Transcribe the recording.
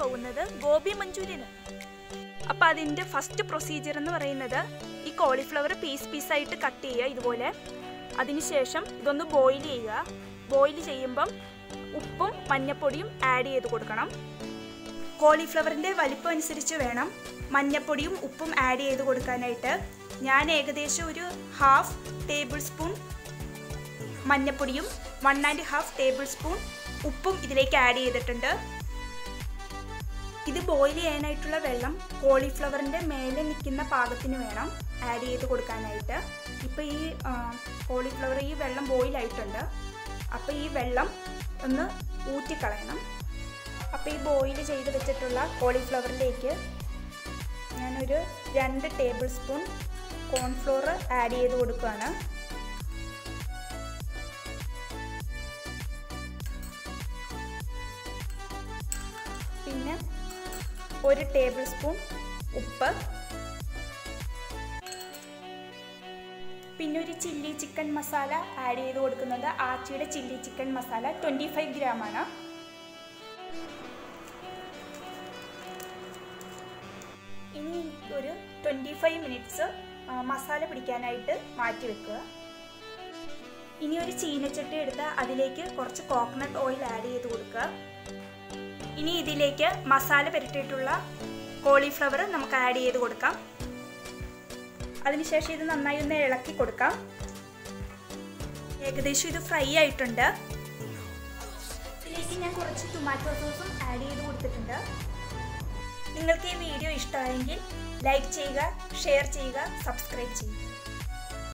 പോകുന്നത് ഗോബി മഞ്ചൂരിയൻ അപ്പോൾ അതിൻ്റെ ഫസ്റ്റ് പ്രൊസീജിയർ എന്ന് പറയുന്നത് ഈ കോളിഫ്ലവർ പീസ് പീസായിട്ട് കട്ട് ചെയ്യുക ഇതുപോലെ അതിനുശേഷം ഇതൊന്ന് ബോയിൽ ചെയ്യുക ബോയിൽ ചെയ്യുമ്പം ഉപ്പും മഞ്ഞപ്പൊടിയും ആഡ് ചെയ്ത് കൊടുക്കണം കോളിഫ്ലവറിൻ്റെ വലിപ്പം അനുസരിച്ച് വേണം മഞ്ഞപ്പൊടിയും ഉപ്പും ആഡ് ചെയ്ത് കൊടുക്കാനായിട്ട് ഞാൻ ഏകദേശം ഒരു ഹാഫ് ടേബിൾ സ്പൂൺ മഞ്ഞപ്പൊടിയും one and half tablespoon ഉപ്പും ഇതിലേക്ക് ആഡ് ചെയ്തിട്ടുണ്ട് ഇത് ബോയിൽ ചെയ്യാനായിട്ടുള്ള വെള്ളം കോളിഫ്ലവറിൻ്റെ മേലെ നിൽക്കുന്ന പാകത്തിന് വേണം ആഡ് ചെയ്ത് കൊടുക്കാനായിട്ട് ഇപ്പോൾ ഈ കോളിഫ്ലവർ ഈ വെള്ളം ബോയിലായിട്ടുണ്ട് അപ്പോൾ ഈ വെള്ളം ഒന്ന് ഊറ്റിക്കളയണം അപ്പോൾ ഈ ബോയിൽ ചെയ്ത് വെച്ചിട്ടുള്ള കോളിഫ്ലവറിലേക്ക് ഞാനൊരു രണ്ട് ടേബിൾ സ്പൂൺ കോൺഫ്ലോർ ആഡ് ചെയ്ത് കൊടുക്കുകയാണ് പിന്നെ ഒരു ടേബിൾ സ്പൂൺ ഉപ്പ് പിന്നെ ഒരു ചില്ലി ചിക്കൻ മസാല ആഡ് ചെയ്ത് കൊടുക്കുന്നത് ആച്ചിയുടെ chilli chicken masala twenty five gram ആണ് ഇനി ഒരു ട്വൻറ്റി ഫൈവ് മിനിറ്റ്സ് മസാല പിടിക്കാനായിട്ട് മാറ്റി വെക്കുക ഇനി ഒരു ചീനച്ചട്ടി എടുത്ത് അതിലേക്ക് കുറച്ച് കോക്കനട്ട് ഓയിൽ ആഡ് ചെയ്ത് കൊടുക്കുക ഇനി ഇതിലേക്ക് മസാല പുരട്ടിയിട്ടുള്ള കോളിഫ്ലവർ നമുക്ക് ആഡ് ചെയ്ത് കൊടുക്കാം അതിനുശേഷം ഇത് നന്നായി ഒന്ന് ഇളക്കി കൊടുക്കാം ഏകദേശം ഇത് ഫ്രൈ ആയിട്ടുണ്ട് ഇതിലേക്ക് ഞാൻ കുറച്ച് ടൊമാറ്റോ സോസും ആഡ് ചെയ്ത് കൊടുത്തിട്ടുണ്ട് നിങ്ങൾക്ക് ഈ വീഡിയോ ഇഷ്ടമായെങ്കിൽ ലൈക്ക് ചെയ്യുക ഷെയർ ചെയ്യുക സബ്സ്ക്രൈബ് ചെയ്യുക